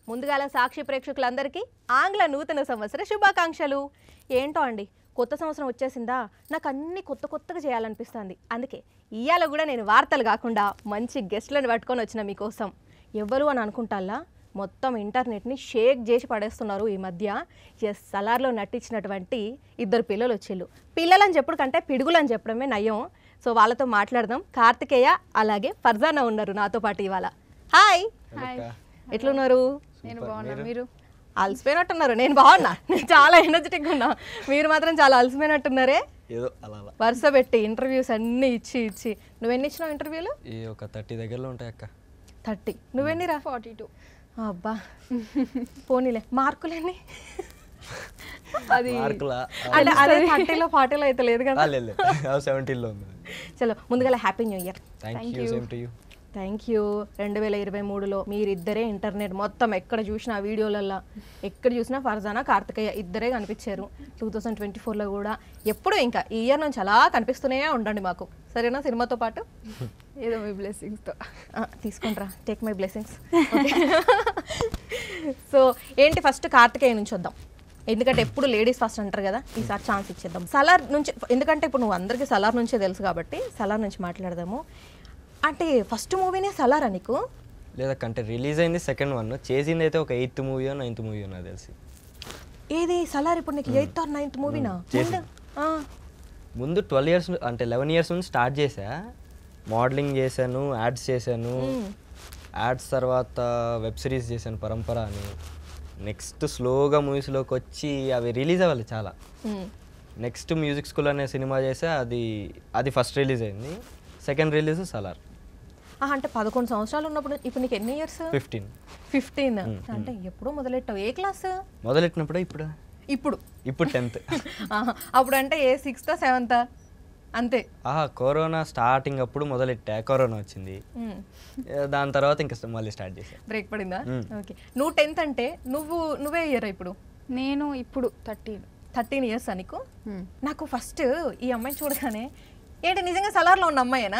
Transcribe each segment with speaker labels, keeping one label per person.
Speaker 1: ముందుగాల సాక్షి ప్రేక్షకులందరికీ ఆంగ్ల నూతన సంవత్సర శుభాకాంక్షలు ఏంటో అండి కొత్త సంవత్సరం వచ్చేసిందా నాకు అన్ని కొత్త కొత్తగా చేయాలనిపిస్తుంది అందుకే ఇవాళ కూడా నేను వార్తలు కాకుండా మంచి గెస్ట్లను పట్టుకొని వచ్చిన మీకోసం ఎవరు అని అనుకుంటాలా మొత్తం ఇంటర్నెట్ని షేక్ చేసి పడేస్తున్నారు ఈ మధ్య ఎస్ సలార్లో నటించినటువంటి ఇద్దరు పిల్లలు వచ్చిళ్ళు పిల్లలని చెప్పుడు కంటే పిడుగులని చెప్పడమే నయం సో వాళ్ళతో మాట్లాడదాం కార్తికేయ అలాగే ఫర్జానా ఉన్నారు నాతో పాటు ఇవాళ హాయ్
Speaker 2: హాయ్
Speaker 1: ఎట్లున్నారు
Speaker 2: నేను బాగున్నా మీరు
Speaker 1: అలసిపోయినట్టున్నారు నేను బాగున్నా నేను చాలా ఎనర్జెటిక్గా ఉన్నా మీరు మాత్రం చాలా అలసిపోయినట్టున్నారే
Speaker 3: ఏదో అలా అలా
Speaker 1: వరుస పెట్టి ఇంటర్వ్యూస్ అన్నీ ఇచ్చి ఇచ్చి నువ్వెన్ని ఇచ్చినావు ఇంటర్వ్యూలు
Speaker 3: ఈ ఒక థర్టీ దగ్గరలో ఉంటాయి అక్క
Speaker 1: థర్టీ నువ్వెన్నిరా
Speaker 2: ఫార్టీ టూ
Speaker 1: అబ్బా పోనీలే మార్కులన్నీ
Speaker 2: అది
Speaker 3: మార్కులా
Speaker 1: అంటే అదే థర్టీలో ఫార్టీలో అయితే లేదు కదా
Speaker 3: లేదు సెవెంటీన్లో ఉంది
Speaker 1: చలో ముందుగా happy new year
Speaker 3: thank you same to you
Speaker 1: thank you రెండు వేల ఇరవై మూడులో మీరిద్దరే ఇంటర్నెట్ మొత్తం ఎక్కడ చూసినా వీడియోలల్లో ఎక్కడ చూసినా ఫర్జానా కార్తికేయ ఇద్దరే కనిపించారు టూ థౌజండ్ ట్వంటీ ఫోర్లో కూడా ఎప్పుడు ఇంకా ఈ ఇయర్ నుంచి అలా కనిపిస్తూనే ఉండండి మాకు సరేనా సినిమాతో పాటు
Speaker 2: ఏదో మీ బ్లెస్సింగ్స్తో
Speaker 1: ఆ, తీసుకుంట్రా టేక్ మై బ్లెస్సింగ్స్ సో ఏంటి ఫస్ట్ కార్తికేయ నుంచి వద్దాం ఎందుకంటే ఎప్పుడు లేడీస్ ఫస్ట్ అంటారు కదా ఈసారి ఛాన్స్ ఇచ్చేద్దాం సలార్ నుంచి ఎందుకంటే ఇప్పుడు నువ్వు అందరికీ సలార్ నుంచే తెలుసు కాబట్టి సలార్ నుంచి మాట్లాడదాము అంటే ఫస్ట్ మూవీనే సలారా నీకు
Speaker 3: లేదక్క అంటే రిలీజ్ అయింది సెకండ్ వన్ చేసింది అయితే ఒక ఎయిత్ మూవీయో నైన్త్ మూవీయో నాకు తెలిసి
Speaker 1: ఏది సలార్ ఇప్పుడు నీకు ఎయిత్ ఆర్ నైన్త్ మూవీనా
Speaker 3: చేసింది. ముందు ట్వెల్వ్ ఇయర్స్ అంటే లెవెన్ ఇయర్స్ నుంచి స్టార్ట్ చేసా మోడలింగ్ చేశాను యాడ్స్ చేశాను యాడ్స్ తర్వాత వెబ్ సిరీస్ చేశాను పరంపర అని నెక్స్ట్ స్లోగా మూవీస్లోకి వచ్చి అవి రిలీజ్ అవ్వాలి చాలా నెక్స్ట్ మ్యూజిక్ స్కూల్ అనే సినిమా చేసా అది అది ఫస్ట్ రిలీజ్ అయింది సెకండ్ రిలీజ్ సలార్
Speaker 1: అంటే పదకొండు సంవత్సరాలు ఉన్నప్పుడు ఇప్పుడు నీకు ఎన్ని ఇయర్స్
Speaker 3: ఫిఫ్టీన్
Speaker 1: ఫిఫ్టీన్ అంటే ఎప్పుడు మొదలెట్టావు ఏ క్లాస్
Speaker 3: మొదలెట్టినప్పుడే ఇప్పుడు
Speaker 1: ఇప్పుడు
Speaker 3: ఇప్పుడు టెన్త్
Speaker 1: ఆహా, అప్పుడు అంటే ఏ సిక్స్త్ సెవెంత్ అంతే
Speaker 3: ఆహా కరోనా స్టార్టింగ్ అప్పుడు మొదలెట్టా కరోనా వచ్చింది ఏ, దాని తర్వాత ఇంకా మళ్ళీ స్టార్ట్ చేశా
Speaker 1: బ్రేక్ పడిందా
Speaker 3: మ్మ్.
Speaker 1: ఓకే నువ్వు టెన్త్ అంటే నువ్వు నువ్వే ఇయర్ ఇప్పుడు
Speaker 2: నేను ఇప్పుడు థర్టీన్
Speaker 1: థర్టీన్ ఇయర్స్ నీకు నాకు ఫస్ట్ ఈ అమ్మాయిని చూడగానే ఏంటి నిజంగా సలార్లో ఉన్న అమ్మాయేనా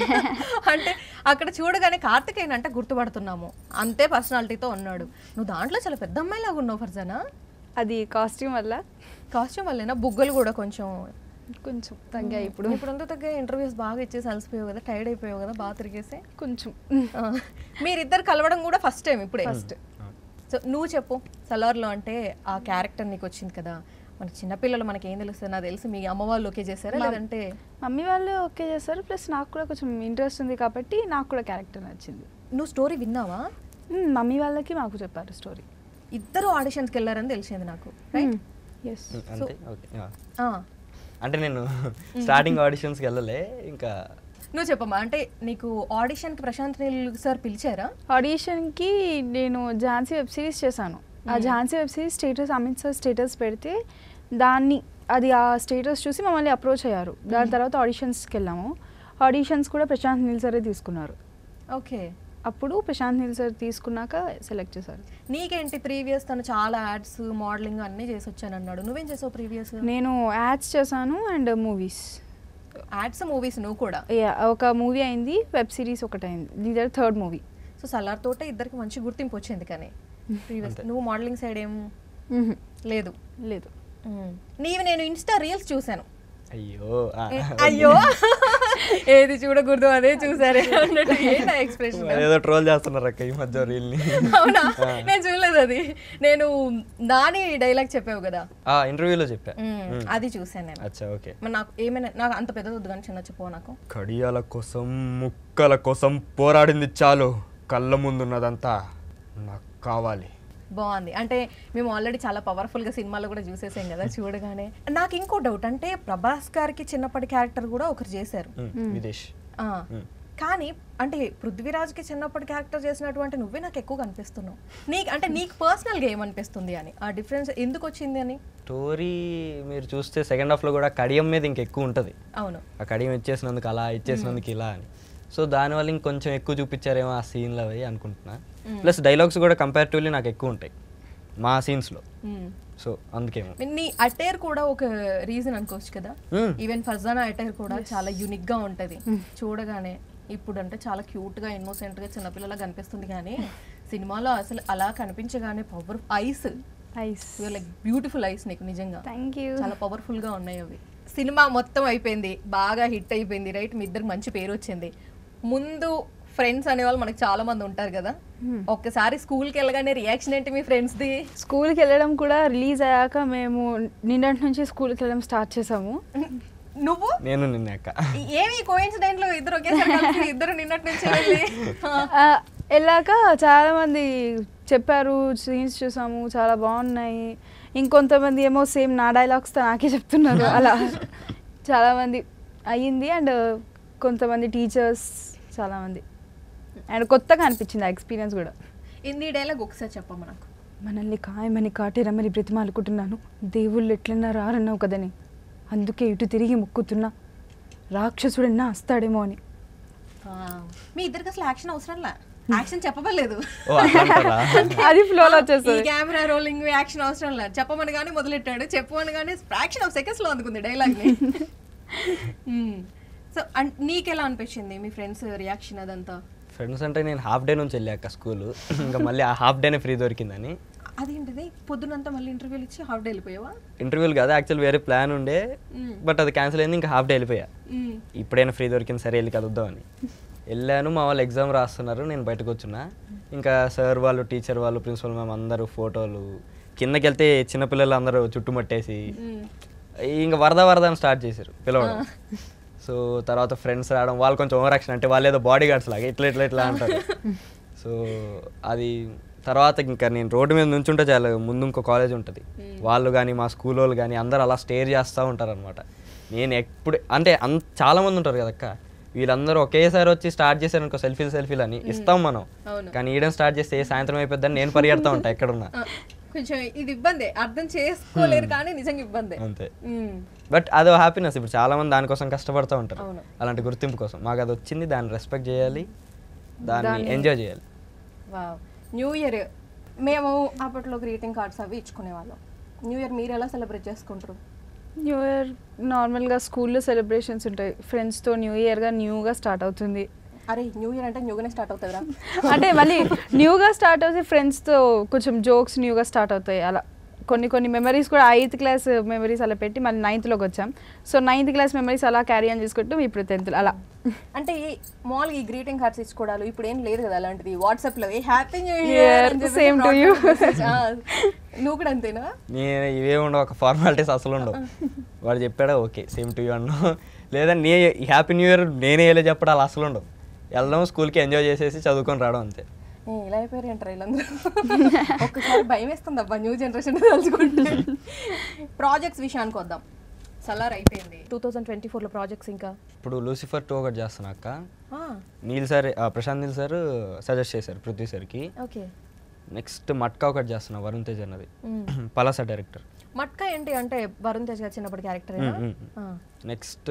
Speaker 1: అంటే అక్కడ చూడగానే కార్తికేయన్ అంటే గుర్తుపడుతున్నాము అంతే పర్సనాలిటీతో ఉన్నాడు నువ్వు దాంట్లో చాలా పెద్ద అమ్మాయిలాగా ఉన్నావు ఫర్జానా
Speaker 2: అది కాస్ట్యూమ్ వల్ల
Speaker 1: కాస్ట్యూమ్ వల్లేనా బుగ్గలు కూడా కొంచెం
Speaker 2: కొంచెం తగ్గాయి ఇప్పుడు
Speaker 1: ఇప్పుడు అంతా తగ్గ ఇంటర్వ్యూస్ బాగా ఇచ్చేసి అలసిపోయావు కదా టైర్డ్ అయిపోయావు కదా బాగా తిరిగేసి
Speaker 2: కొంచెం
Speaker 1: ఆ, మీరిద్దరు కలవడం కూడా ఫస్ట్ టైం ఇప్పుడే ఫస్ట్ సో నువ్వు చెప్పు సలార్లో అంటే ఆ క్యారెక్టర్ నీకు వచ్చింది కదా మన చిన్నపిల్లలు మనకి ఏం తెలుస్తుంది నాకు తెలిసి మీ అమ్మ వాళ్ళు ఓకే చేశారా లేదంటే
Speaker 2: మమ్మీ వాళ్ళు ఓకే చేస్తారు ప్లస్ నాకు కూడా కొంచెం ఇంట్రెస్ట్ ఉంది కాబట్టి నాకు కూడా క్యారెక్టర్ నచ్చింది
Speaker 1: నువ్వు స్టోరీ విన్నావా
Speaker 2: మ్మ్, మమ్మీ వాళ్ళకి మాకు చెప్పారు స్టోరీ
Speaker 1: ఇద్దరు ఆడిషన్స్కి వెళ్ళారని తెలిసింది నాకు రైట్
Speaker 2: ఎస్
Speaker 3: అంతే ఓకే అంటే నేను స్టార్టింగ్ ఆడిషన్స్కి వెళ్ళలే ఇంకా
Speaker 1: నువ్వు చెప్పమ్మా అంటే నీకు ఆడిషన్కి ప్రశాంత్ నీల్ సార్ పిలిచారా
Speaker 2: ఆడిషన్కి నేను ఝాన్సీ వెబ్ సిరీస్ చేశాను ఆ Jhansi web series status Amit sir status పెడితే దాన్ని అది ఆ స్టేటస్ చూసి మమ్మల్ని అప్రోచ్ అయ్యారు దాని తర్వాత ఆడిషన్స్కి వెళ్ళాము ఆడిషన్స్ కూడా ప్రశాంత్ నీల్ సరే తీసుకున్నారు
Speaker 1: ఓకే
Speaker 2: అప్పుడు ప్రశాంత్ నీల్ సార్ తీసుకున్నాక సెలెక్ట్ చేశారు
Speaker 1: నీకేంటి ప్రీవియస్ తను చాలా యాడ్స్ మోడలింగ్ అన్నీ చేసి వచ్చాను అన్నాడు నువ్వేం చేసావు ప్రీవియస్
Speaker 2: నేను యాడ్స్ చేశాను అండ్ మూవీస్
Speaker 1: యాడ్స్ మూవీస్ నువ్వు కూడా
Speaker 2: ఒక మూవీ అయింది వెబ్ సిరీస్ ఒకటి అయింది దీని థర్డ్ మూవీ
Speaker 1: సో సలార్ తోటే ఇద్దరికి మంచి గుర్తింపు వచ్చింది కానీ ప్రీవియస్ నువ్వు మోడలింగ్ సైడ్ ఏం లేదు
Speaker 2: లేదు
Speaker 1: మ్మ్. నీవి నేను ఇన్స్టా రీల్స్ చూశాను
Speaker 3: అయ్యో ఆ,
Speaker 1: ఏ, అయ్యో ఏది చూడకూడదు అదే చూసారే అన్నట్టు ఏంటా ఎక్స్ప్రెషన్
Speaker 3: ఏదో ట్రోల్ చేస్తున్నారు అక్క ఈ మధ్య రీల్ని
Speaker 1: అవునా నేను చూడలేదు అది నేను నాని డైలాగ్ చెప్పావు కదా
Speaker 3: ఆ ఇంటర్వ్యూలో చెప్పా
Speaker 1: మ్మ్. అది చూసాను నేను
Speaker 3: అచ్చా ఓకే
Speaker 1: మరి నాకు ఏమైనా నాకు అంత పెద్దది వద్దు కానీ చిన్న చెప్పు నాకు
Speaker 3: కడియాల కోసం ముక్కల కోసం పోరాడింది చాలు కళ్ళ ముందున్నదంతా నాకు కావాలి
Speaker 1: బాగుంది అంటే మేము ఆల్రెడీ చాలా పవర్ఫుల్ గా సినిమాలో కూడా చూసేసాం కదా చూడగానే నాకు ఇంకో డౌట్ అంటే ప్రభాస్ గారికి చిన్నప్పటి క్యారెక్టర్ కూడా ఒకరు చేశారు
Speaker 3: మ్మ్. విదేశ్
Speaker 1: ఆ, కానీ అంటే పృథ్వీరాజ్కి చిన్నప్పటి క్యారెక్టర్ చేసినటువంటి నువ్వే నాకు ఎక్కువ కనిపిస్తున్నావు నీకు అంటే నీకు పర్సనల్గా ఏమనిపిస్తుంది అని ఆ డిఫరెన్స్ ఎందుకు వచ్చింది అని
Speaker 3: స్టోరీ మీరు చూస్తే సెకండ్ హాఫ్లో కూడా కడియం మీద ఇంకెక్కువ ఉంటుంది
Speaker 1: అవును
Speaker 3: ఆ కడియం ఇచ్చేసినందుకు అలా ఇచ్చేసినందుకు ఇలా అని సో దానివల్ల ఇంకొంచెం ఎక్కువ చూపించారేమో ఆ సీన్లో అవి అనుకుంటున్నా ప్లస్ డైలాగ్స్ కూడా కంపారిటివ్లీ నాకు ఎక్కువ ఉంటాయి మా సీన్స్లో
Speaker 1: మ్మ్.
Speaker 3: సో అందుకేమో
Speaker 1: నీ అటైర్ కూడా ఒక రీజన్ అనుకోవచ్చు కదా
Speaker 3: మ్మ్.
Speaker 1: ఈవెన్ ఫర్జానా అటైర్ కూడా చాలా యూనిక్ గా ఉంటది చూడగానే ఇప్పుడు అంటే చాలా క్యూట్ గా ఇన్నోసెంట్ గా చిన్నపిల్లలా కనిపిస్తుంది కానీ సినిమాలో అసలు అలా కనిపించగానే power eyes
Speaker 2: eyes
Speaker 1: like beautiful eyes నీకు నిజంగా
Speaker 2: థ్యాంక్ యూ
Speaker 1: చాలా పవర్ఫుల్ గా ఉన్నాయి అవి సినిమా మొత్తం అయిపోయింది బాగా హిట్ అయిపోయింది రైట్ మీ ఇద్దరికి మంచి పేరు వచ్చింది ముందు ఫ్రెండ్స్ అనేవాళ్ళు మనకు చాలా మంది ఉంటారు కదా ఒక్కసారి స్కూల్కి వెళ్ళగానే రియాక్షన్ ఏంటి మీ ఫ్రెండ్స్ది
Speaker 2: స్కూల్కి వెళ్ళడం కూడా రిలీజ్ అయ్యాక మేము నిన్నటి నుంచి స్కూల్కి వెళ్ళడం స్టార్ట్ చేసాము
Speaker 1: నువ్వు
Speaker 3: నేను నిన్న అక్క
Speaker 1: ఏమి కోయిన్సిడెంట్ లో ఇద్దరు ఒకేసారి కలిసి ఇద్దరు నిన్నటి నుంచి వెళ్ళి
Speaker 2: ఆ, వెళ్ళాక చాలా మంది చెప్పారు సీన్స్ చూసాము చాలా బాగున్నాయి ఇంకొంతమంది ఏమో సేమ్ నా డైలాగ్స్ నాకే చెప్తున్నారు అలా చాలా మంది అయ్యింది అండ్ కొంతమంది టీచర్స్ చాలా మంది అండ్ కొత్తగా అనిపించింది ఆ ఎక్స్పీరియన్స్ కూడా
Speaker 1: హిందీ డైలాగ్ ఒకసారి చెప్పమ్మ నాకు
Speaker 2: మనల్ని ఖాయమని కాటేరమని బ్రతిమాలుకుంటున్నాను దేవుళ్ళు ఎట్లన్నా రారన్నావు కదని అందుకే ఇటు తిరిగి ముక్కుతున్నా రాక్షసుడన్నా వస్తాడేమో అని
Speaker 1: మీ ఇద్దరికి అసలు యాక్షన్ అవసరంలా యాక్షన్ చెప్పబలేదు
Speaker 3: ఓ అట్లా అంటారా
Speaker 2: అది ఫ్లోలో
Speaker 1: ఈ
Speaker 2: వచ్చేస్తుంది
Speaker 1: కెమెరా రోలింగ్ యాక్షన్ అవసరం లేదు చెప్పమని కానీ మొదలెట్టాడు చెప్పమని కానీ ఫ్రాక్షన్ ఆఫ్ సెకండ్స్ లో అందుకుంది డైలాగ్ ని సో నీకు ఎలా అనిపించింది మీ ఫ్రెండ్స్ రియాక్షన్ అదంతా
Speaker 3: ఫ్రెండ్స్ అంటే నేను హాఫ్ డే నుంచి వెళ్ళాక స్కూల్ ఇంకా మళ్ళీ ఆ హాఫ్ డేనే ఫ్రీ దొరికిందని
Speaker 1: అదేంటిది పొద్దునంతా మళ్ళీ ఇంటర్వ్యూలు ఇచ్చి హాఫ్ డే వెళ్ళిపోయావా
Speaker 3: ఇంటర్వ్యూలు కాదు యాక్చువల్ వేరే ప్లాన్ ఉండే బట్ అది క్యాన్సిల్ అయింది ఇంకా హాఫ్ డే వెళ్ళిపోయా
Speaker 1: మ్మ్.
Speaker 3: ఇప్పుడైనా ఫ్రీ దొరికింది సరే వెళ్ళి కలుద్దామని వెళ్ళాను మా వాళ్ళు ఎగ్జామ్ రాస్తున్నారు నేను బయటకు వచ్చున్నా ఇంకా సార్ వాళ్ళు టీచర్ వాళ్ళు ప్రిన్సిపల్ మ్యామ్ అందరూ ఫోటోలు కిందకి వెళ్తే చిన్నపిల్లలు అందరూ చుట్టుముట్టేసి
Speaker 1: మ్మ్.
Speaker 3: ఇంకా వరద వరద అని స్టార్ట్ చేశారు పిలవడం సో తర్వాత ఫ్రెండ్స్ రావడం వాళ్ళు కొంచెం ఓవర్ యాక్షన్ అంటే వాళ్ళు ఏదో బాడీ గార్డ్స్ లాగా ఇట్లా ఇట్లా ఇట్లా అంటారు సో అది తర్వాత ఇంకా నేను రోడ్డు మీద నుంచుంటే చాలు ముందు ఇంకో కాలేజ్ ఉంటుంది వాళ్ళు కానీ మా స్కూల్ వాళ్ళు కానీ అందరూ అలా స్టేర్ చేస్తూ ఉంటారు అనమాట నేను ఎప్పుడు అంటే అంత చాలా మంది ఉంటారు కదక్క వీళ్ళందరూ ఒకేసారి వచ్చి స్టార్ట్ చేశారు అనుకో సెల్ఫీలు సెల్ఫీలు అని ఇస్తాం మనం
Speaker 1: అవును.
Speaker 3: కానీ ఈయడం స్టార్ట్ చేస్తే ఏ సాయంత్రం అయిపోద్దని నేను పరిగెడతా ఉంటా ఎక్కడున్నా
Speaker 1: ఆ, కొంచెం ఇది ఇబ్బంది అర్థం చేసుకోలేరు కానీ నిజంగా ఇబ్బంది
Speaker 3: అంతే బట్ అదో హ్యాపీనెస్ ఇప్పుడు చాలా మంది దానికోసం కష్టపడుతూ ఉంటారు
Speaker 1: అవును.
Speaker 3: అలాంటి గుర్తింపు కోసం మాకు అది వచ్చింది దాన్ని రెస్పెక్ట్ చేయాలి దాన్ని ఎంజాయ్ చేయాలి
Speaker 1: వావ్ న్యూ ఇయర్ మేము అప్పట్లో గ్రీటింగ్ కార్డ్స్ అవి ఇచ్చుకునే వాళ్ళం న్యూ ఇయర్ మీరు ఎలా సెలబ్రేట్ చేసుకుంటారు
Speaker 2: న్యూ ఇయర్ నార్మల్గా స్కూల్లో సెలబ్రేషన్స్ ఉంటాయి ఫ్రెండ్స్తో న్యూ ఇయర్గా న్యూగా స్టార్ట్ అవుతుంది
Speaker 1: అరే న్యూ ఇయర్ అంటే న్యూగానే స్టార్ట్ అవుతుందిరా
Speaker 2: అంటే మళ్ళీ న్యూగా స్టార్ట్ అవుతే ఫ్రెండ్స్తో కొంచెం జోక్స్ న్యూగా స్టార్ట్ అవుతాయి అలా కొన్ని కొన్ని మెమరీస్ కూడా ఎయిత్ క్లాస్ మెమరీస్ అలా పెట్టి మళ్ళీ నైన్త్లోకి వచ్చాం సో నైన్త్ క్లాస్ మెమరీస్ అలా క్యారీ ఆన్ చేసుకుంటూ ఇప్పుడు టెన్త్ అలా
Speaker 1: అంటే ఈ మామూలుగా ఈ గ్రీటింగ్ కార్డ్స్ ఇచ్చుకోవడాలు ఇప్పుడు ఏం లేదు కదా అలాంటిది వాట్సాప్ లో a happy new
Speaker 2: Year,
Speaker 1: year
Speaker 2: same to you.
Speaker 1: నువ్వు కూడా అంతేనా
Speaker 3: నేను ఇవే ఉండవు ఒక ఫార్మాలిటీస్ అసలు ఉండవు వాడు చెప్పాడా ఓకే సేమ్ టు యూ అన్నావు లేదా నే హ్యాపీ న్యూ ఇయర్ నేనే వెళ్ళి చెప్పడం అలా అసలు ఉండవు వెళ్ళడం స్కూల్కి ఎంజాయ్ చేసేసి చదువుకొని రావడం అంతే
Speaker 1: ఏ, ఇలా అయిపోయారు అంటారు వీళ్ళందరూ ఒక్కసారి భయం వేస్తుంది అబ్బా న్యూ జనరేషన్ తలుచుకుంటే ప్రాజెక్ట్స్ విషయానికి వద్దాం సలార్ అయిపోయింది టూ థౌజండ్ ట్వంటీ ఫోర్లో ప్రాజెక్ట్స్ ఇంకా
Speaker 3: ఇప్పుడు లూసిఫర్ టూ ఒకటి చేస్తున్నా అక్క
Speaker 1: ఆ,
Speaker 3: నీల్ సార్ ఆ, ప్రశాంత్ నీల్ సార్ సజెస్ట్ చేశారు పృథ్వీ సార్కి
Speaker 1: ఓకే
Speaker 3: నెక్స్ట్ మట్కా ఒకటి చేస్తున్నా వరుణ్ తేజ్ అన్నది పలాస డైరెక్టర్
Speaker 1: మట్కా ఏంటి అంటే వరుణ్ తేజ్ గారు చిన్నప్పటి క్యారెక్టర్
Speaker 3: నెక్స్ట్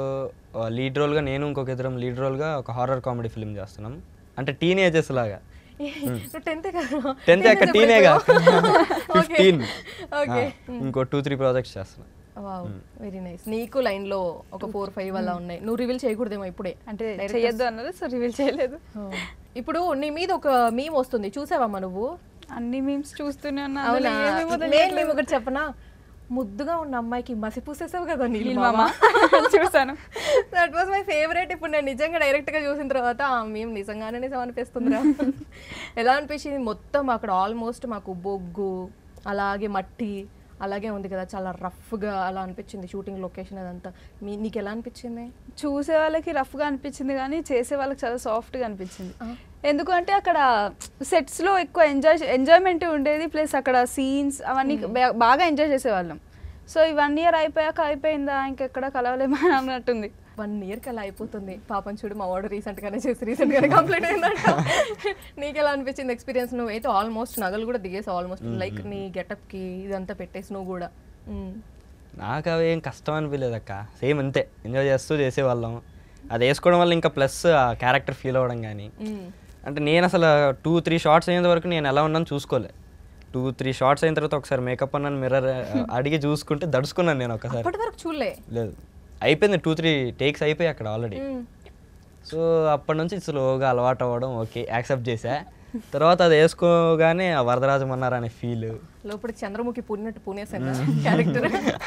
Speaker 3: లీడ్ రోల్గా నేను ఇంకొక ఇద్దరం లీడ్ రోల్గా ఒక హారర్ కామెడీ ఫిల్మ్ చేస్తున్నాం అంటే టీనేజెస్ లాగా
Speaker 1: నువ్వు టెన్త్ కదా
Speaker 3: టెన్త్ అక్క టీనేగా ఫిఫ్టీన్
Speaker 1: ఓకే
Speaker 3: ఇంకో టూ త్రీ ప్రాజెక్ట్స్ చేస్తున్నా
Speaker 1: వావ్ వెరీ నైస్ నీకు లైన్ లో ఒక ఫోర్ ఫైవ్ అలా ఉన్నాయి నువ్వు రివీల్ చేయకూడదేమో ఇప్పుడే
Speaker 2: అంటే
Speaker 1: Directors-
Speaker 2: చెయ్యొద్దు అన్నారు సో రివీల్ చేయలేదు
Speaker 1: ఆ. ఇప్పుడు నీ మీద ఒక మీమ్ వస్తుంది చూసావమ్మా నువ్వు
Speaker 2: అన్ని మీమ్స్ చూస్తూనే ఉన్నా
Speaker 1: అవునా
Speaker 2: అందులో ఏమేమో
Speaker 1: నేను
Speaker 2: తెలియట్లేదు.
Speaker 1: మేము ఒకటి చెప్పనా ముద్దుగా ఉన్న అమ్మాయికి మసి పూసేసావు కదా నీళ్ళు
Speaker 2: నీళ్ళు
Speaker 1: మామ
Speaker 2: మామ. చూసాను
Speaker 1: దట్ వాస్ మై ఫేవరెట్ ఇప్పుడు నేను నిజంగా డైరెక్ట్ గా చూసిన తర్వాత ఆ మేము నిజంగానే నిజం అనిపిస్తుందిరా ఎలా అనిపించింది మొత్తం అక్కడ ఆల్మోస్ట్ మాకు బొగ్గు అలాగే మట్టి అలాగే ఉంది కదా చాలా రఫ్ గా అలా అనిపించింది షూటింగ్ లొకేషన్ అదంతా మీ నీకు ఎలా అనిపించింది
Speaker 2: చూసే వాళ్ళకి రఫ్గా అనిపించింది కానీ చేసే వాళ్ళకి చాలా సాఫ్ట్గా అనిపించింది ఎందుకంటే అక్కడ సెట్స్లో ఎక్కువ ఎంజాయ్ ఎంజాయ్మెంట్ ఉండేది ప్లస్ అక్కడ సీన్స్ అవన్నీ బా- బాగా ఎంజాయ్ చేసేవాళ్ళం సో ఈ వన్ ఇయర్ అయిపోయాక అయిపోయిందా ఇంకెక్కడ కలవలేమా అన్నట్టుంది
Speaker 1: వన్ ఇయర్కి అలా అయిపోతుంది పాపం చూడు మా వాడు రీసెంట్ గానే చేసి రీసెంట్ గానే కంప్లీట్ అయిందంట నీకు ఎలా అనిపించింది ఎక్స్పీరియన్స్ నువ్వు అయితే ఆల్మోస్ట్ నగలు కూడా దిగేసి ఆల్మోస్ట్ లైక్ నీ గెటప్ కి ఇదంతా పెట్టేసి నువ్వు కూడా మ్మ్.
Speaker 3: నాకు అవి ఏం కష్టం అనిపించలేదు అక్క సేమ్ అంతే ఎంజాయ్ చేస్తూ చేసేవాళ్ళం అది వేసుకోవడం వల్ల ఇంకా ప్లస్ ఆ క్యారెక్టర్ ఫీల్ అవ్వడం కానీ
Speaker 1: మ్మ్.
Speaker 3: అంటే నేను అసలు టూ త్రీ షార్ట్స్ అయ్యేంత వరకు నేను ఎలా ఉన్నాను చూసుకోలే టూ త్రీ షార్ట్స్ అయిన తర్వాత ఒకసారి మేకప్ అన్నాను మిర్రర్ అడిగి చూసుకుంటే దడుచుకున్నాను నేను ఒకసారి
Speaker 1: అప్పటి వరకు చూడలే
Speaker 3: లేదు అయిపోయింది టూ త్రీ టేక్స్ అయిపోయాయి అక్కడ ఆల్రెడీ
Speaker 1: మ్మ్.
Speaker 3: సో అప్పటి నుంచి స్లోగా అలవాటు అవ్వడం ఓకే యాక్సెప్ట్ చేసా తర్వాత అది వేసుకోగానే ఆ వరదరాజమన్నారు అనే ఫీల్
Speaker 1: లోపల చంద్రముఖి పూనినట్టు పూనేసాను క్యారెక్టర్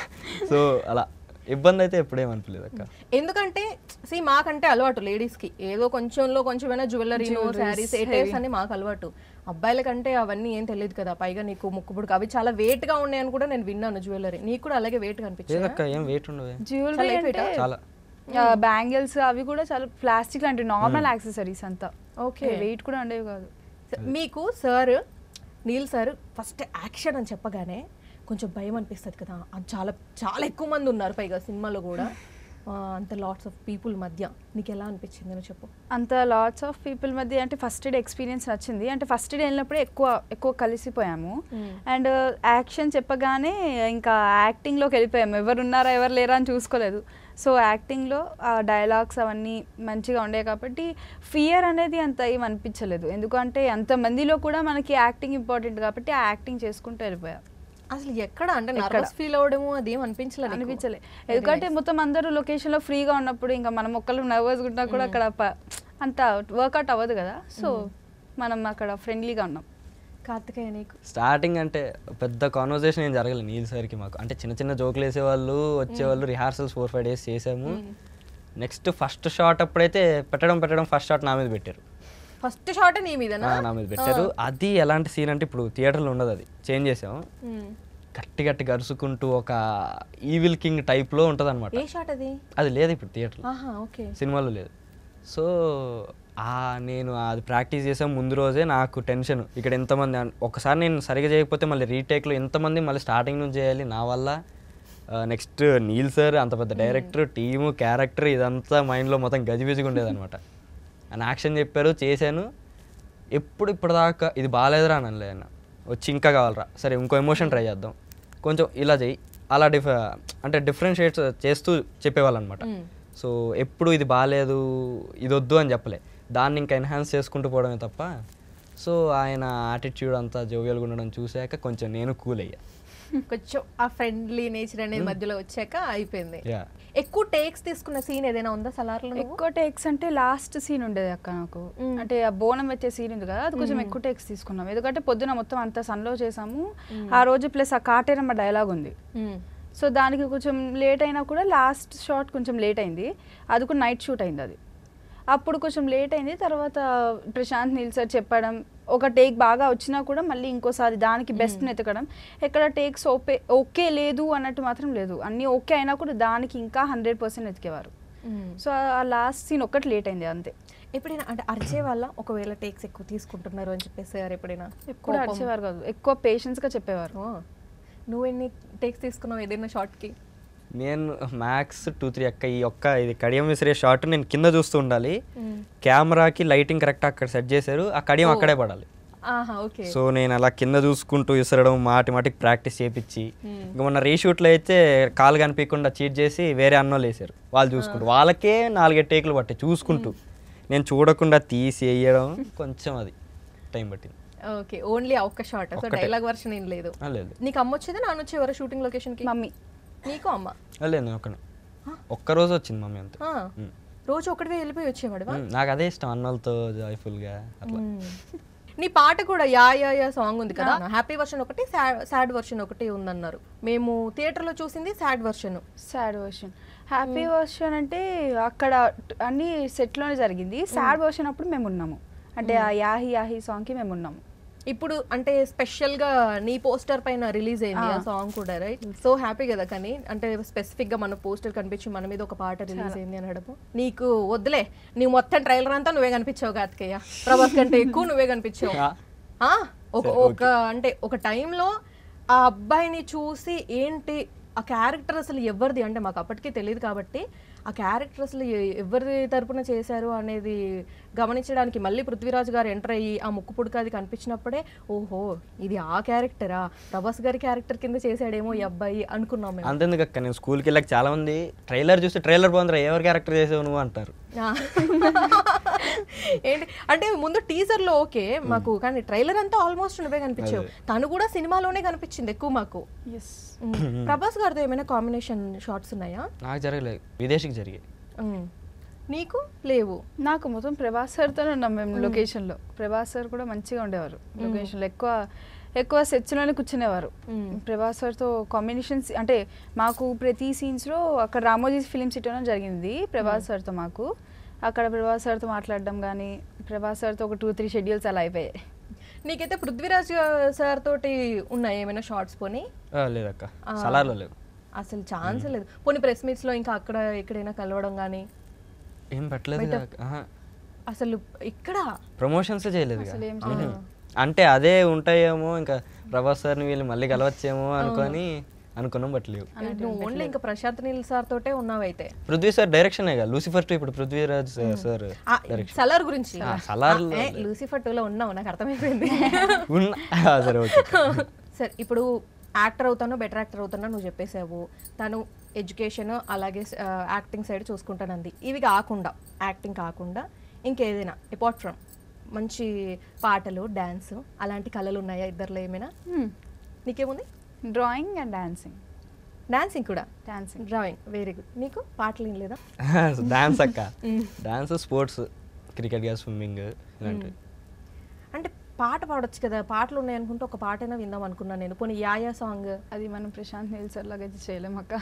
Speaker 3: సో అలా ఇబ్బంది అయితే ఎప్పుడేమనిపించలేదు అక్క
Speaker 1: ఎందుకంటే సి మాకంటే అలవాటు లేడీస్ కి ఏదో కొంచెంలో కొంచెమైనా జ్యువెలరీను శారీస్ ఎటేస్ అని మాకు అలవాటు అబ్బాయిలకంటే అవన్నీ ఏం తెలియదు కదా పైగా నీకు ముక్కుపుడుకు అవి చాలా వెయిట్ గా ఉన్నాయని కూడా నేను విన్నాను జ్యువెలరీ నీకు కూడా అలాగే వెయిట్ కనిపించింది
Speaker 3: లేదక్క ఏం వెయిట్ ఉండవే
Speaker 2: జ్యువెలరీ అంటే
Speaker 3: చాలా
Speaker 2: బ్యాంగిల్స్ అవి కూడా చాలా ప్లాస్టిక్ లాంటి నార్మల్ యాక్సెసరీస్ అంతా
Speaker 1: ఓకే
Speaker 2: వెయిట్ కూడా ఉండేవి కాదు
Speaker 1: మీకు sir Neel sir first action అని చెప్పగానే కొంచెం భయం అనిపిస్తుంది కదా అది చాలా చాలా ఎక్కువ మంది ఉన్నారు పైగా సినిమాలో కూడా ఆ, అంత లాట్స్ ఆఫ్ పీపుల్ మధ్య నీకు ఎలా అనిపించింది అని చెప్పు
Speaker 2: అంత లాట్స్ ఆఫ్ పీపుల్ మధ్య అంటే ఫస్ట్ డే ఎక్స్పీరియన్స్ నచ్చింది అంటే ఫస్ట్ డే వెళ్ళినప్పుడే ఎక్కువ ఎక్కువ కలిసిపోయాము అండ్ యాక్షన్ చెప్పగానే ఇంకా యాక్టింగ్లోకి వెళ్ళిపోయాము ఎవరు ఉన్నారా ఎవరు లేరా అని చూసుకోలేదు సో యాక్టింగ్లో ఆ డైలాగ్స్ అవన్నీ మంచిగా ఉండే కాబట్టి ఫియర్ అనేది అంత ఏం అనిపించలేదు ఎందుకంటే అంతమందిలో కూడా మనకి యాక్టింగ్ ఇంపార్టెంట్ కాబట్టి ఆ యాక్టింగ్ చేసుకుంటూ వెళ్ళిపోయాం
Speaker 1: అసలు ఎక్కడ అంటే నర్వస్ ఫీల్ అవడము అదేం అనిపించలేదు నీకు?
Speaker 2: అనిపించలే ఎందుకంటే మొత్తం అందరూ లొకేషన్లో ఫ్రీగా ఉన్నప్పుడు ఇంకా మనం ఒక్కళ్ళు నర్వస్ ఉన్నా కూడా అక్కడ ప- అంత వర్కౌట్ అవ్వదు కదా సో మనం అక్కడ ఫ్రెండ్లీగా ఉన్నాం
Speaker 1: కార్తికేయ నీకు
Speaker 3: స్టార్టింగ్ అంటే పెద్ద కాన్వర్సేషన్ ఏం జరగలేదు నీల్ సార్కి మాకు అంటే చిన్న చిన్న జోకులు వేసేవాళ్ళు వచ్చేవాళ్ళు రిహార్సల్స్ ఫోర్ ఫైవ్ డేస్ చేసాము నెక్స్ట్ ఫస్ట్ షాట్ అప్పుడైతే పెట్టడం పెట్టడం ఫస్ట్ షాట్ నా మీద పెట్టారు
Speaker 1: ఫస్ట్ షాట్ నీ మీదనా
Speaker 3: ఆ, నా మీద పెట్టారు అది ఎలాంటి సీన్ అంటే ఇప్పుడు థియేటర్లో ఉండదు అది చేంజ్ చేసాం
Speaker 1: మ్మ్.
Speaker 3: గట్టి గట్టి గరుచుకుంటూ ఒక ఈవిల్ కింగ్ టైప్లో ఉంటుంది అనమాట
Speaker 1: ఏ షాట్ అది
Speaker 3: అది లేదు ఇప్పుడు థియేటర్లో
Speaker 1: ఆహా ఓకే
Speaker 3: సినిమాలో లేదు సో ఆ నేను అది ప్రాక్టీస్ చేసాం ముందు రోజే నాకు టెన్షన్ ఇక్కడ ఎంతమంది అన్- ఒకసారి నేను సరిగా చేయకపోతే మళ్ళీ రీటేక్లో ఎంతమంది మళ్ళీ స్టార్టింగ్ నుంచి చేయాలి నా వల్ల నెక్స్ట్ నీల్ సార్ అంత పెద్ద డైరెక్టర్ టీము క్యారెక్టర్ ఇదంతా మైండ్లో మొత్తం గజిబిజిగా ఉండేదన్నమాట అని యాక్షన్ చెప్పారు చేశాను ఎప్పుడు ఇప్పటిదాకా ఇది బాగాలేదురా అని అనలే ఆయన వచ్చి ఇంకా కావాలరా సరే ఇంకో ఎమోషన్ ట్రై చేద్దాం కొంచెం ఇలా చెయ్యి అలా డిఫ అంటే డిఫరెన్షియేట్స్ చేస్తూ చెప్పేవాళ్ళు అనమాట సో ఎప్పుడు ఇది బాగాలేదు ఇది వద్దు అని చెప్పలే దాన్ని ఇంకా ఎన్హాన్స్ చేసుకుంటూ పోవడమే తప్ప సో ఆయన యాటిట్యూడ్ అంతా జోవియల్గా ఉండడం చూశాక కొంచెం నేను కూల్ అయ్యా
Speaker 1: కొంచెం ఆ ఫ్రెండ్లీ నేచర్ అనేది మధ్యలో వచ్చాక అయిపోయింది
Speaker 3: యా
Speaker 1: ఎక్కువ టేక్స్ తీసుకున్న సీన్ ఏదైనా ఉందా సలార్లో నువ్వు
Speaker 2: ఎక్కువ టేక్స్ అంటే లాస్ట్ సీన్ ఉండేది అక్క నాకు అంటే ఆ బోనం వచ్చే సీన్ ఉంది కదా అది కొంచెం ఎక్కువ టేక్స్ తీసుకున్నాం ఎందుకంటే పొద్దున మొత్తం అంతా సన్లో చేసాము ఆ రోజు ప్లస్ ఆ కాటేరమ్మ డైలాగ్ ఉంది
Speaker 1: మ్మ్.
Speaker 2: సో దానికి కొంచెం లేట్ అయినా కూడా లాస్ట్ షాట్ కొంచెం లేట్ అయింది అది కూడా నైట్ షూట్ అయింది అది అప్పుడు కొంచెం లేట్ అయింది తర్వాత ప్రశాంత్ నీల్ సార్ చెప్పడం ఒక టేక్ బాగా వచ్చినా కూడా మళ్ళీ ఇంకోసారి దానికి బెస్ట్ ఎతకడం ఎక్కడ టేక్స్ ఓకే ఓకే లేదు అన్నట్టు మాత్రం లేదు అన్నీ ఓకే అయినా కూడా దానికి ఇంకా హండ్రెడ్ పర్సెంట్ ఎతికేవారు
Speaker 1: మ్మ్.
Speaker 2: సో ఆ లాస్ట్ సీన్ ఒక్కటి లేట్ అయింది అంతే
Speaker 1: ఎప్పుడైనా అంటే అరిచే వల్ల ఒకవేళ టేక్స్ ఎక్కువ తీసుకుంటున్నారు అని చెప్పేసి ఎప్పుడైనా
Speaker 2: ఎప్పుడు
Speaker 1: కోపం?
Speaker 2: అడిచేవారు కాదు ఎక్కువ పేషెన్స్గా చెప్పేవారు
Speaker 1: ఓ. నువ్వు ఎన్ని టేక్స్ తీసుకున్నావు ఏదైనా షార్ట్కి
Speaker 3: నేను మ్యాక్స్ టూ త్రీ అక్క ఈ ఒక్క ఇది కడియం విసిరే షాట్ నేను కింద చూస్తూ ఉండాలి కెమెరాకి లైటింగ్ కరెక్ట్ అక్కడ సెట్ చేశారు ఆ కడియం అక్కడే పడాలి
Speaker 1: ఆహా ఓకే
Speaker 3: సో నేను అలా కింద చూసుకుంటూ విసరడం మాటి మాటికి ప్రాక్టీస్ చేపించి ఇంకా మొన్న రీషూట్లో అయితే కాలు కనిపించకుండా చీట్ చేసి వేరే అన్నోళ్ళు వేసారు వాళ్ళు చూసుకుంటూ వాళ్ళకే నాలుగైదు టేకులు పట్టాయి చూసుకుంటూ నేను చూడకుండా తీసి వేయడం కొంచెం అది టైం పట్టింది
Speaker 1: ఓకే ఓన్లీ ఆ ఒక్క షార్ట్ సో
Speaker 3: ఒక్కటే.
Speaker 1: డైలాగ్ వర్షన్ ఏం లేదు
Speaker 3: ఆ, లేదు
Speaker 1: నీకు అమ్మ వచ్చేది నాన్న వచ్చేవారు షూటింగ్ లొకేషన్కి
Speaker 2: మమ్మీ
Speaker 1: నీకు అమ్మ
Speaker 3: ఆ, లేదు నేను ఒక్కనే ఒక్క రోజు వచ్చింది మమ్మీ అంతే
Speaker 1: ఆ.
Speaker 3: మ్.
Speaker 1: రోజు ఒకటివే వెళ్ళిపోయి వచ్చేవాడు
Speaker 3: మ్, నాకు అదే ఇష్టం అన్నోళ్ళతో జాయ్ఫుల్గా అట్లా
Speaker 1: నీ పాట కూడా యా యా యా సాంగ్ ఉంది కదా హ్యాపీ వర్షన్ ఒకటి సాడ్ వర్షన్ ఒకటి ఉందన్నారు మేము థియేటర్ లో చూసింది sad version
Speaker 2: sad version happy version అంటే అక్కడ ట- అన్ని సెట్లోనే జరిగింది సాడ్ వర్షన్ అప్పుడు మేము ఉన్నాము అంటే ఆ యాహి యాహి సాంగ్కి మేము ఉన్నాము
Speaker 1: ఇప్పుడు అంటే స్పెషల్ గా నీ పోస్టర్ పైన రిలీజ్ అయింది ఆ సాంగ్ కూడా రైట్ సో హ్యాపీ కదా కానీ అంటే స్పెసిఫిక్ గా మన పోస్టర్ కనిపించి మన మీద ఒక పాట రిలీజ్ అయింది అనడము నీకు వద్దులే నీ మొత్తం ట్రైలర్ అంతా నువ్వే కనిపించావు కార్తికేయ ప్రభాస్ కంటే ఎక్కువ నువ్వే కనిపించావు ఆ, ఒక ఒక అంటే ఒక టైంలో ఆ అబ్బాయిని చూసి ఏంటి ఆ క్యారెక్టర్ అసలు ఎవరిది అంటే మాకు అప్పటికే తెలియదు కాబట్టి ఆ క్యారెక్టర్ అసలు ఎ- ఎవరి తరపున చేశారు అనేది గమనించడానికి మళ్ళీ పృథ్వీరాజ్ గారు ఎంటర్ అయ్యి ఆ ముక్కు పుడక అది కనిపించినప్పుడే ఓహో ఇది ఆ క్యారెక్టరా ప్రభాస్ గారి క్యారెక్టర్ కింద చేశాడేమో ఈ అబ్బాయి అనుకున్నాం మేము
Speaker 3: అంతెందుకు అక్క నేను స్కూల్కి వెళ్ళాక చాలా మంది ట్రైలర్ చూస్తే ట్రైలర్ బాగుందిరా ఎవరు క్యారెక్టర్ చేసావు నువ్వు అంటారు
Speaker 1: ఆ. ఏంటి అంటే ముందు టీజర్ లో ఓకే మాకు కానీ ట్రైలర్ అంతా ఆల్మోస్ట్ నువ్వే కనిపించావు తను కూడా సినిమాలోనే కనిపించింది ఎక్కువ మాకు
Speaker 2: ఎస్
Speaker 1: ఉమ్. ప్రభాస్ గారితో ఏమైనా కాంబినేషన్ షార్ట్స్ ఉన్నాయా
Speaker 3: నాకు జరగలేదు విదేశీకి జరిగాయి
Speaker 1: ఉమ్. నీకు లేవు
Speaker 2: నాకు మొత్తం ప్రభాస్ సార్తోనే ఉన్నాం మేము లొకేషన్లో ప్రభాస్ సార్ కూడా మంచిగా ఉండేవారు లొకేషన్లో ఎక్కువ ఎక్కువ సెట్స్లోనే కూర్చునేవారు
Speaker 1: మ్మ్.
Speaker 2: ప్రభాస్ సార్తో కాంబినేషన్స్ అంటే మాకు ప్రతి సీన్స్లో అక్కడ రామోజీ ఫిలిం సిటీలో జరిగింది ప్రభాస్ సార్తో మాకు అక్కడ ప్రభాస్ సార్తో మాట్లాడడం కానీ ప్రభాస్ సార్తో ఒక టూ త్రీ షెడ్యూల్స్ అలా అయిపోయాయి
Speaker 1: నీకైతే పృథ్వీరాజ్ సార్ తోటి ఉన్నాయి ఏమైనా షార్ట్స్ పోనీ
Speaker 3: ఆ, లేదక్క సలార్లో లేవు
Speaker 1: అసలు ఛాన్స్ లేదు పోనీ ప్రెస్ మీట్స్ లో ఇంకా అక్కడ ఎక్కడైనా కలవడం కానీ
Speaker 3: ఏం పెట్టలేదు
Speaker 1: అసలు ఇక్కడ
Speaker 3: ప్రమోషన్స్ చేయలేదు
Speaker 2: అసలు ఏం
Speaker 3: అంటే అదే ఉంటాయేమో ఇంకా ప్రభాస్ సార్ని వీళ్ళు మళ్ళీ కలవచ్చేమో అనుకొని అనుకున్నాం బట్ లేవు
Speaker 1: నువ్వు ఓన్లీ ఇంకా ప్రశాంత్ నీల్ సార్ తోటే ఉన్నావైతే
Speaker 3: Prithvi sir direction Lucifer to ఇప్పుడు పృథ్వీరాజ్ సార్
Speaker 1: ఆ, సలార్ గురించి
Speaker 3: ఆ, సలార్లో
Speaker 1: ఆ, ఏ, లూసిఫర్ టూలో ఉన్నావు నాకు అర్థమైపోయింది
Speaker 3: ఉన్న ఆ, సరే ఓకే
Speaker 1: సరే ఇప్పుడు యాక్టర్ అవుతానో బెటర్ యాక్టర్ అవుతానో నువ్వు చెప్పేసావు తను ఎడ్యుకేషన్ అలాగే యాక్టింగ్ సైడ్ చూసుకుంటానంది ఇవి కాకుండా యాక్టింగ్ కాకుండా ఇంకేదైనా అపార్ట్ ఫ్రమ్ మంచి పాటలు డ్యాన్స్ అలాంటి కళలు ఉన్నాయా ఇద్దరిలో ఏమైనా నీకేముంది
Speaker 2: డ్రాయింగ్ అండ్ డాన్సింగ్
Speaker 1: డాన్సింగ్ కూడా
Speaker 2: డాన్సింగ్
Speaker 1: డ్రాయింగ్ వెరీ గుడ్ నీకు పాటలు ఏం లేదా
Speaker 3: డాన్స్ అక్క డాన్స్ స్పోర్ట్స్ క్రికెట్ గా స్విమ్మింగ్ ఇలాంటివి
Speaker 1: అంటే పాట పాడొచ్చు కదా పాటలు ఉన్నాయి అనుకుంటే ఒక పాటైనా విందాం అనుకున్నాను నేను పోనీ యాయా సాంగ్
Speaker 2: అది మనం ప్రశాంత్ నీల్ సార్ లాగా అయితే చేయలేం అక్క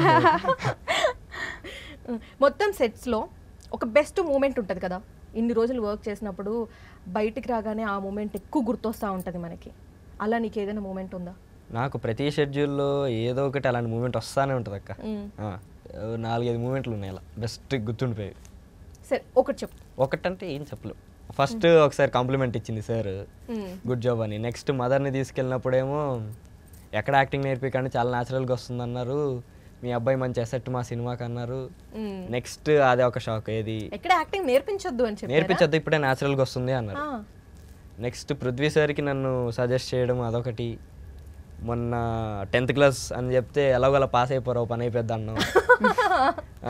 Speaker 1: మొత్తం సెట్స్లో ఒక బెస్ట్ మూమెంట్ ఉంటుంది కదా ఇన్ని రోజులు వర్క్ చేసినప్పుడు బయటికి రాగానే ఆ మూమెంట్ ఎక్కువ గుర్తొస్తూ ఉంటుంది మనకి అలా నీకు ఏదైనా మూమెంట్ ఉందా
Speaker 3: నాకు ప్రతి షెడ్యూల్లో ఏదో ఒకటి అలాంటి మూమెంట్ వస్తానే ఉంటుంది అక్క
Speaker 1: మ్మ్.
Speaker 3: ఆ, నాలుగైదు మూమెంట్లు ఉన్నాయి అలా బెస్ట్ గుర్తుండిపోయి
Speaker 1: సరే ఒకటి చెప్పు
Speaker 3: ఒకటంటే ఏం చెప్పలేం ఫస్ట్ ఒకసారి కాంప్లిమెంట్ ఇచ్చింది సార్
Speaker 1: మ్మ్.
Speaker 3: గుడ్ జాబ్ అని నెక్స్ట్ మదర్ని తీసుకెళ్ళినప్పుడేమో ఎక్కడ యాక్టింగ్ నేర్పికండి చాలా న్యాచురల్గా వస్తుంది అన్నారు మీ అబ్బాయి మంచి అసెట్ మా సినిమాకి అన్నారు
Speaker 1: మ్మ్.
Speaker 3: నెక్స్ట్ అదే ఒక షాక్ ఏది
Speaker 1: ఎక్కడ యాక్టింగ్ నేర్పించొద్దు అని చెప్పి
Speaker 3: నేర్పించద్దు ఇప్పుడే న్యాచురల్గా వస్తుంది అన్నారు నెక్స్ట్ పృథ్వీ సార్కి నన్ను సజెస్ట్ చేయడం అదొకటి మొన్న టెన్త్ క్లాస్ అని చెప్తే ఎలాగోలా పాస్ అయిపోరావు పని అయిపోద్ది అన్నాం ఆ,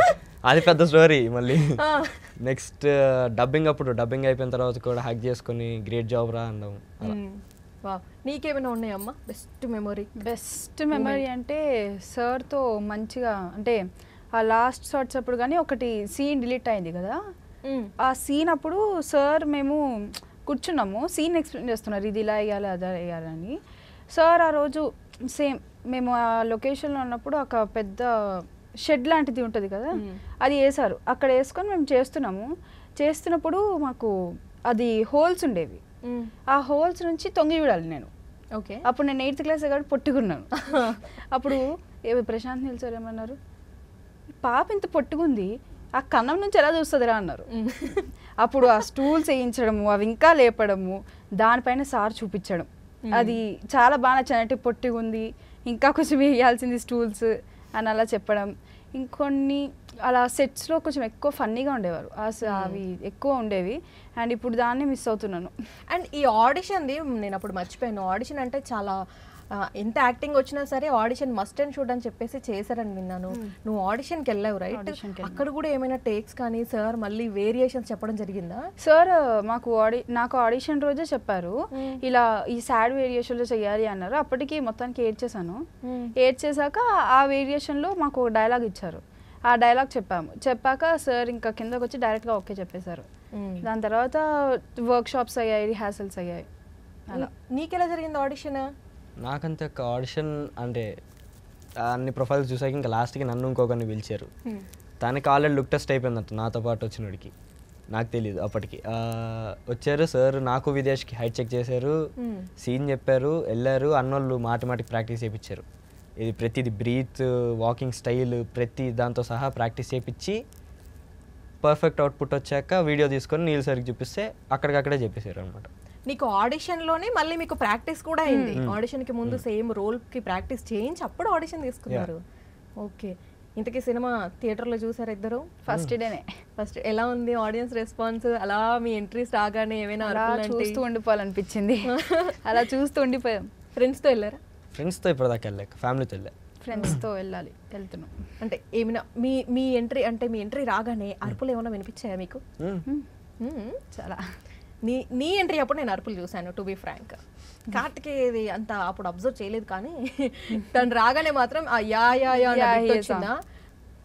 Speaker 3: అది పెద్ద స్టోరీ మళ్ళీ నెక్స్ట్ డబ్బింగ్ అప్పుడు డబ్బింగ్ అయిపోయిన తర్వాత కూడా హ్యాక్ చేసుకొని గ్రేట్ జాబ్ రా అన్నాం అలా.
Speaker 1: వా నీకేమైనా ఉన్నాయమ్మా బెస్ట్ మెమొరీ
Speaker 2: బెస్ట్ మెమరీ అంటే సార్తో మంచిగా అంటే ఆ లాస్ట్ షార్ట్స్ అప్పుడు కానీ ఒకటి సీన్ డిలీట్ అయింది కదా ఆ సీన్ అప్పుడు సార్ మేము కూర్చున్నాము సీన్ ఎక్స్ప్లెయిన్ చేస్తున్నారు ఇది ఇలా వేయాలి అదా వేయాలని సార్ ఆ రోజు సేమ్ మేము ఆ లొకేషన్లో ఉన్నప్పుడు ఒక పెద్ద షెడ్ లాంటిది ఉంటుంది కదా అది వేసారు అక్కడ వేసుకొని మేము చేస్తున్నాము చేస్తున్నప్పుడు మాకు అది హోల్స్ ఉండేవి ఆ హోల్స్ నుంచి తొంగి చూడాలి నేను
Speaker 1: ఓకే
Speaker 2: అప్పుడు నేను ఎయిత్ క్లాస్ కాబట్టి పొట్టుకున్నాను అప్పుడు ఏ ప్రశాంత్ నీల్ సార్ ఏమన్నారు "ఈ పాప ఇంత పొట్టుకుంది ఆ కన్నం నుంచి ఎలా చూస్తుందిరా అన్నారు అప్పుడు ఆ స్టూల్స్ వేయించడము అవి ఇంకా లేపడము దానిపైన సార్ చూపించడం అది చాలా బాగా నచ్చింది అంటే పొట్టిగా ఉంది ఇంకా కొంచెం వేయాల్సింది స్టూల్స్ అని అలా చెప్పడం ఇంకొన్ని అలా సెట్స్లో కొంచెం ఎక్కువ ఫన్నీగా ఉండేవారు ఆ స- అవి ఎక్కువ ఉండేవి అండ్ ఇప్పుడు దాన్ని మిస్ అవుతున్నాను
Speaker 1: అండ్ ఈ ఆడిషన్ది నేను అప్పుడు మర్చిపోయాను ఆడిషన్ అంటే చాలా ఆ, ఎంత యాక్టింగ్ వచ్చినా సరే ఆడిషన్ మస్ట్ అండ్ షుడ్ అని చెప్పేసి చేశారని విన్నాను నువ్వు ఆడిషన్కి వెళ్ళావు రైట్
Speaker 2: Audition కి
Speaker 1: అక్కడ కూడా ఏమైనా టేక్స్ కానీ సార్ మళ్ళీ వేరియేషన్స్ చెప్పడం జరిగిందా
Speaker 2: సార్ మాకు ఆడి నాకు ఆడిషన్ రోజే చెప్పారు ఇలా ఈ సాడ్ వేరియేషన్లో చేయాలి అన్నారు అప్పటికి మొత్తానికి ఏడ్చేసాను ఏడ్చేసాక ఆ వేరియేషన్లో మాకు ఒక డైలాగ్ ఇచ్చారు ఆ డైలాగ్ చెప్పాము చెప్పాక సార్ ఇంకా కిందకు వచ్చి డైరెక్ట్గా ఓకే చెప్పేశారు దాని తర్వాత వర్క్ షాప్స్ అయ్యాయి రిహార్సల్స్ అయ్యాయి అలా
Speaker 1: నీకెలా జరిగింది ఆడిషన్
Speaker 3: నాకంతే ఒక ఆడిషన్ అంటే అన్ని ప్రొఫైల్స్ చూసాక ఇంకా లాస్ట్కి నన్ను ఇంకొకరిని పిలిచారు తనకి ఆల్రెడీ లుక్ టెస్ట్ అయిపోయిందంట నాతో పాటు వచ్చినోడికి నాకు తెలియదు అప్పటికి ఆ, వచ్చారు సార్ నాకు విదేశ్కి హైట్ చెక్ చేశారు సీన్ చెప్పారు వెళ్ళారు అన్నోళ్ళు మాటి మాటికి ప్రాక్టీస్ చేయించారు ఇది ప్రతిది బ్రీత్ వాకింగ్ స్టైల్ ప్రతి దాంతో సహా ప్రాక్టీస్ చేయించి పర్ఫెక్ట్ అవుట్పుట్ వచ్చాక వీడియో తీసుకొని నీల్ సార్కి చూపిస్తే అక్కడికక్కడే చెప్పేశారు అనమాట
Speaker 1: నీకు ఆడిషన్ లోనే మళ్ళీ మీకు ప్రాక్టీస్ కూడా అయింది ఆడిషన్ కి ముందు సేమ్ రోల్ కి ప్రాక్టీస్ చేయించి అప్పుడు ఆడిషన్ తీసుకున్నారు ఓకే ఇంతకీ సినిమా థియేటర్ లో చూసారు ఇద్దరు
Speaker 2: ఫస్ట్ డేనే
Speaker 1: ఫస్ట్ ఎలా ఉంది ఆడియన్స్ రెస్పాన్స్ అలా మీ ఎంట్రీస్ రాగానే ఏమైనా
Speaker 2: అలా చూస్తూ ఉండిపోవాలనిపించింది అలా చూస్తూ ఉండిపోయాం
Speaker 1: ఫ్రెండ్స్ తో వెళ్ళారా
Speaker 3: ఫ్రెండ్స్తో ఇప్పటిదాకా వెళ్ళాక ఫ్యామిలీతో వెళ్ళా
Speaker 2: ఫ్రెండ్స్తో వెళ్ళాలి వెళ్తున్నాం
Speaker 1: అంటే ఏమైనా మీ మీ ఎంట్రీ అంటే మీ ఎంట్రీ రాగానే అరుపులు ఏమైనా వినిపించాయా మీకు
Speaker 3: మ్మ్.
Speaker 1: మ్మ్.
Speaker 2: చాలా
Speaker 1: నీ నీ ఎంట్రీ అప్పుడు నేను అరుపులు చూశాను టు బి ఫ్రాంక్ కార్తికేయది అంత అప్పుడు అబ్జర్వ్ చేయలేదు కానీ తను రాగానే మాత్రం ఆ యా యా యా అన్న
Speaker 2: యా,
Speaker 1: bit
Speaker 2: యా
Speaker 1: వచ్చిందా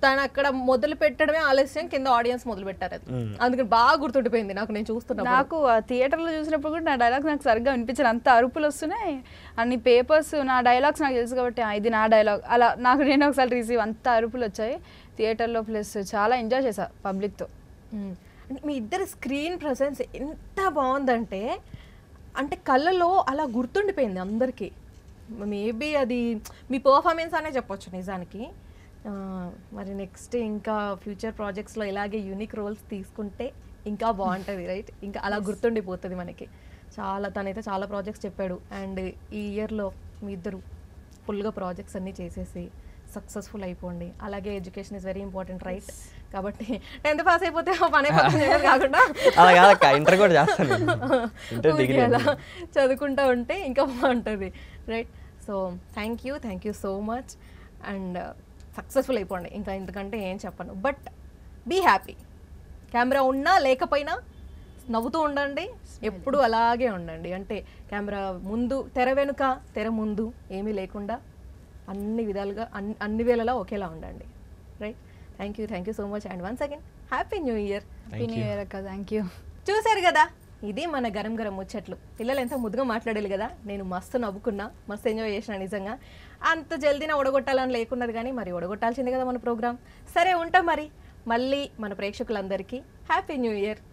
Speaker 1: తను అక్కడ మొదలు పెట్టడమే ఆలస్యం కింద ఆడియన్స్ మొదలు పెట్టారు అది అందుకని బాగా గుర్తుండిపోయింది నాకు నేను చూస్తున్నా
Speaker 2: నాకు ఆ థియేటర్లో చూసినప్పుడు కూడా నా డైలాగ్స్ నాకు సరిగ్గా వినిపించారు అంత అరుపులు వస్తున్నాయి అన్ని పేపర్స్ నా డైలాగ్స్ నాకు తెలుసు కాబట్టి "ఆ, ఇది నా డైలాగ్ అలా నాకు నేను ఒకసారి రిసీవ్ అంత అరుపులు వచ్చాయి థియేటర్లో ప్లస్ చాలా ఎంజాయ్ చేశా పబ్లిక్తో
Speaker 1: మ్మ్. అంటే మీ ఇద్దరి స్క్రీన్ ప్రజెన్స్ ఎంత బాగుందంటే అంటే కళ్ళలో అలా గుర్తుండిపోయింది అందరికీ మేబీ అది మీ పర్ఫార్మెన్స్ అనే చెప్పొచ్చు నిజానికి ఆ, మరి నెక్స్ట్ ఇంకా ఫ్యూచర్ ప్రాజెక్ట్స్లో ఇలాగే యూనిక్ రోల్స్ తీసుకుంటే ఇంకా బాగుంటుంది రైట్ ఇంకా అలా గుర్తుండిపోతుంది మనకి చాలా తనైతే చాలా ప్రాజెక్ట్స్ చెప్పాడు అండ్ ఈ ఇయర్లో మీ ఇద్దరు ఫుల్గా ప్రాజెక్ట్స్ అన్నీ చేసేసి సక్సెస్ఫుల్ అయిపోండి అలాగే education is very important right కాబట్టి టెన్త్ పాస్ అయిపోతే ఆ పని అయిపోతుంది అనేది కాకుండా
Speaker 3: అలా కాదక్క ఇంటర్ కూడా చేస్తాను ఇంటర్
Speaker 1: ఊరికే
Speaker 3: డిగ్రీ
Speaker 1: అలా చదువుకుంటా ఉంటే ఇంకా బాగుంటుంది right so thank you thank you so much and సక్సెస్ఫుల్ అయిపోండి ఇంకా ఎందుకంటే ఏం చెప్పను బట్ బీ హ్యాపీ కెమెరా ఉన్నా లేకపోయినా నవ్వుతూ ఉండండి ఎప్పుడు అలాగే ఉండండి అంటే కెమెరా ముందు తెర వెనుక తెర ముందు ఏమీ లేకుండా అన్ని విధాలుగా అన్ని అన్ని వేళలా ఒకేలా ఉండండి right thank you thank you so much and once again happy new year
Speaker 2: happy new year అక్క థ్యాంక్ యూ
Speaker 1: చూశారు కదా ఇది మన గరం గరం ముచ్చట్లు పిల్లలు ఎంత ముద్దుగా మాట్లాడాలి కదా నేను మస్తు నవ్వుకున్నా మస్తు ఎంజాయ్ చేసిన నిజంగా అంత జల్దీన ఒడగొట్టాలని లేకున్నది కానీ మరి ఒడగొట్టాల్సిందే కదా మన ప్రోగ్రామ్ సరే ఉంటాం మరి మళ్ళీ మన ప్రేక్షకులందరికీ హ్యాపీ న్యూ ఇయర్